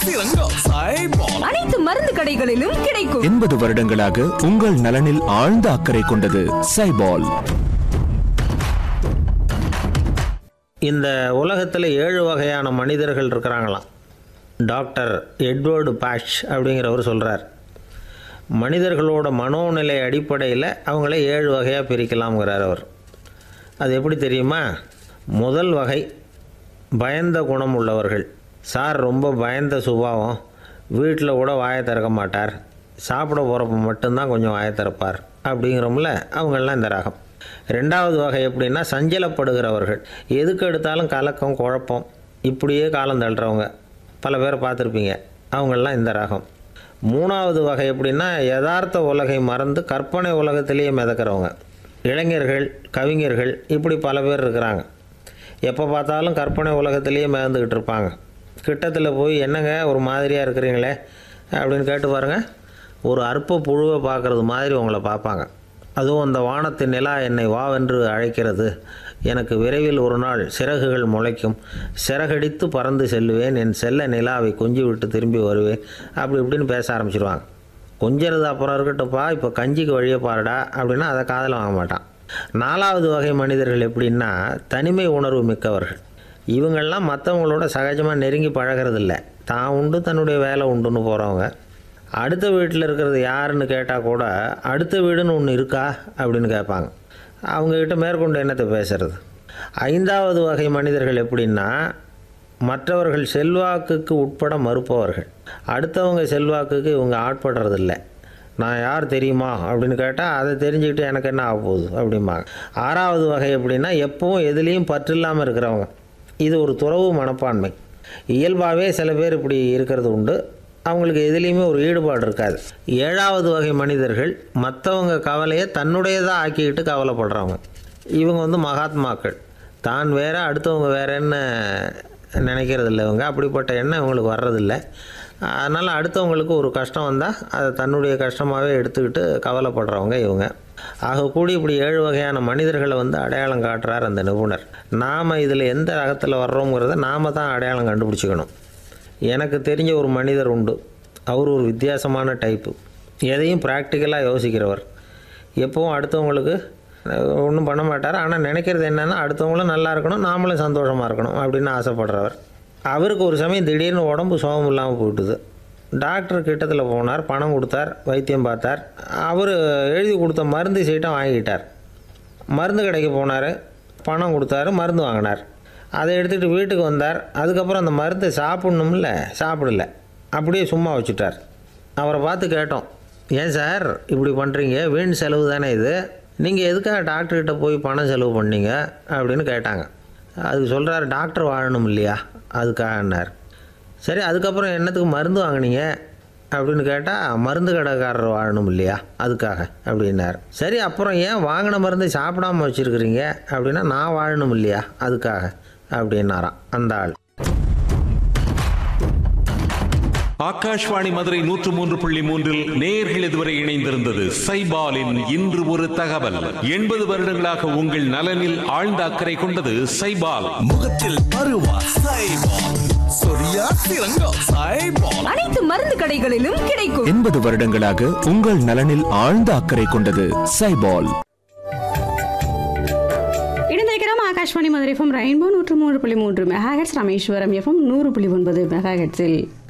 சிறங்கம் சைபால் அனைத்து மருந்து கடைகளிலும் கிடைக்கும் எண்பது வருடங்களாக உங்கள் நலனில் ஆழ்ந்த அக்கறை கொண்டது சைபால் இந்த உலகத்தில் ஏழு வகையான மனிதர்கள் இருக்கிறாங்களாம் டாக்டர் எட்வர்டு பாஷ் அப்படிங்கிறவர் சொல்கிறார் மனிதர்களோட மனோநிலை அடிப்படையில் அவங்கள ஏழு வகையாக பிரிக்கலாம்ங்கிறார் அவர் அது எப்படி தெரியுமா முதல் வகை பயந்த குணம் உள்ளவர்கள் சார் ரொம்ப பயந்த சுபாவம் வீட்டில் கூட வாயை திறக்க மாட்டார் சாப்பிட போகிறப்ப மட்டும்தான் கொஞ்சம் வாயை திறப்பார் அப்படிங்கிறோம்ல அவங்கெல்லாம் இந்த ரகம் ரெண்டாவது வகை எப்படின்னா சஞ்சலப்படுகிறவர்கள் எதுக்கு எடுத்தாலும் கலக்கம் குழப்பம் இப்படியே காலம் தள்ளுறவங்க பல பேரை பார்த்துருப்பீங்க அவங்கெல்லாம் இந்த ரகம் மூணாவது வகை எப்படின்னா யதார்த்த உலகை மறந்து கற்பனை உலகத்திலேயே மிதக்கிறவங்க இளைஞர்கள் கவிஞர்கள் இப்படி பல பேர் இருக்கிறாங்க எப்போ பார்த்தாலும் கற்பனை உலகத்திலேயே மிதந்துக்கிட்டு இருப்பாங்க கிட்டத்தில் போய் என்னங்க ஒரு மாதிரியாக இருக்கிறீங்களே அப்படின்னு கேட்டு பாருங்கள் ஒரு அற்ப புழுவை பார்க்குறது மாதிரி உங்களை பார்ப்பாங்க அதுவும் அந்த வானத்து நிலா என்னை வாவென்று அழைக்கிறது எனக்கு விரைவில் ஒரு நாள் சிறகுகள் முளைக்கும் சிறகடித்து பறந்து செல்லுவேன் என் செல்ல நிலாவை கொஞ்சி விட்டு திரும்பி வருவேன் அப்படி இப்படின்னு பேச ஆரம்பிச்சிருவாங்க கொஞ்சிறது அப்புறம் இருக்கட்டும்ப்பா இப்போ கஞ்சிக்கு வழியை பாருடா அப்படின்னா அதை காதில் வாங்க மாட்டான் நாலாவது வகை மனிதர்கள் எப்படின்னா தனிமை உணர்வு மிக்கவர்கள் இவங்கெல்லாம் மற்றவங்களோட சகஜமாக நெருங்கி பழகிறதில்ல தான் உண்டு தன்னுடைய வேலை உண்டுன்னு போகிறவங்க அடுத்த வீட்டில் இருக்கிறது யாருன்னு கேட்டால் கூட அடுத்த வீடுன்னு ஒன்று இருக்கா அப்படின்னு கேட்பாங்க அவங்கக்கிட்ட மேற்கொண்டு என்னத்தை பேசுறது ஐந்தாவது வகை மனிதர்கள் எப்படின்னா மற்றவர்கள் செல்வாக்குக்கு உட்பட மறுப்பவர்கள் அடுத்தவங்க செல்வாக்குக்கு இவங்க ஆட்படுறதில்ல நான் யார் தெரியுமா அப்படின்னு கேட்டால் அதை தெரிஞ்சுக்கிட்டு எனக்கு என்ன ஆக போகுது அப்படிம்பாங்க ஆறாவது வகை எப்படின்னா எப்பவும் எதுலேயும் பற்று இல்லாமல் இருக்கிறவங்க இது ஒரு துறவு மனப்பான்மை இயல்பாகவே சில பேர் இப்படி இருக்கிறது உண்டு அவங்களுக்கு எதுலேயுமே ஒரு ஈடுபாடு இருக்காது ஏழாவது வகை மனிதர்கள் மற்றவங்க கவலையை தன்னுடையதாக ஆக்கிக்கிட்டு கவலைப்படுறவங்க இவங்க வந்து மகாத்மாக்கள் தான் வேற அடுத்தவங்க வேறன்னு நினைக்கிறது இல்லை இவங்க அப்படிப்பட்ட எண்ணம் இவங்களுக்கு வர்றதில்லை அதனால் அடுத்தவங்களுக்கு ஒரு கஷ்டம் வந்தால் அதை தன்னுடைய கஷ்டமாகவே எடுத்துக்கிட்டு கவலைப்படுறவங்க இவங்க ஆக கூடி இப்படி ஏழு வகையான மனிதர்களை வந்து அடையாளம் காட்டுறார் அந்த நிபுணர் நாம் இதில் எந்த ரகத்தில் வர்றோங்கிறத நாம் தான் அடையாளம் கண்டுபிடிச்சிக்கணும் எனக்கு தெரிஞ்ச ஒரு மனிதர் உண்டு அவர் ஒரு வித்தியாசமான டைப்பு எதையும் ப்ராக்டிக்கலாக யோசிக்கிறவர் எப்பவும் அடுத்தவங்களுக்கு ஒன்றும் பண்ண மாட்டார் ஆனால் நினைக்கிறது என்னென்னா அடுத்தவங்களும் நல்லா இருக்கணும் நாமளும் சந்தோஷமாக இருக்கணும் அப்படின்னு ஆசைப்படுறவர் அவருக்கு ஒரு சமயம் திடீர்னு உடம்பு சோகம் இல்லாமல் போயிட்டுது டாக்டர் கிட்டத்தில் போனார் பணம் கொடுத்தார் வைத்தியம் பார்த்தார் அவர் எழுதி கொடுத்த மருந்து சீட்டை வாங்கிட்டார் மருந்து கடைக்கு போனார் பணம் கொடுத்தாரு மருந்து வாங்கினார் அதை எடுத்துகிட்டு வீட்டுக்கு வந்தார் அதுக்கப்புறம் அந்த மருந்தை சாப்பிட்ணும்ல சாப்பிடல அப்படியே சும்மா வச்சுட்டார் அவரை பார்த்து கேட்டோம் ஏன் சார் இப்படி பண்ணுறீங்க வீண் செலவு தானே இது நீங்கள் எதுக்காக டாக்டர்கிட்ட போய் பணம் செலவு பண்ணீங்க அப்படின்னு கேட்டாங்க அதுக்கு சொல்கிறாரு டாக்டர் வாழணும் இல்லையா அதுக்காகன்னார் சரி அதுக்கப்புறம் என்னத்துக்கு மருந்து வாங்கினீங்க அப்படின்னு கேட்டால் மருந்து கடைக்காரர் வாழணும் இல்லையா அதுக்காக அப்படின்னார் சரி அப்புறம் ஏன் வாங்கின மருந்து சாப்பிடாம வச்சுருக்கிறீங்க அப்படின்னா நான் வாழணும் இல்லையா அதுக்காக அப்படின்னாராம் அந்த ஆள் ஆகாஷ்வாணி மதுரை நூற்று மூன்று புள்ளி மூன்றில் நேர்கள் இதுவரை இணைந்திருந்தது சைபாலின் இன்று ஒரு தகவல் எண்பது வருடங்களாக உங்கள் நலனில் ஆழ்ந்த அக்கறை கொண்டது சைபால் முகத்தில் பருவா சைபால் சொரியா சிறங்கம் சைபால் அனைத்து மருந்து கடைகளிலும் கிடைக்கும் எண்பது வருடங்களாக உங்கள் நலனில் ஆழ்ந்த அக்கறை கொண்டது சைபால் இணைந்திருக்கிறோம் ஆகாஷ்வாணி மதுரை எஃப்எம் ரெயின்போ நூற்று மூன்று புள்ளி மூன்று மெகாஹெட்ஸ் ராமேஸ்வரம் எஃப்எம் நூறு புள்ளி ஒன்பது மெகாஹெட்ஸில்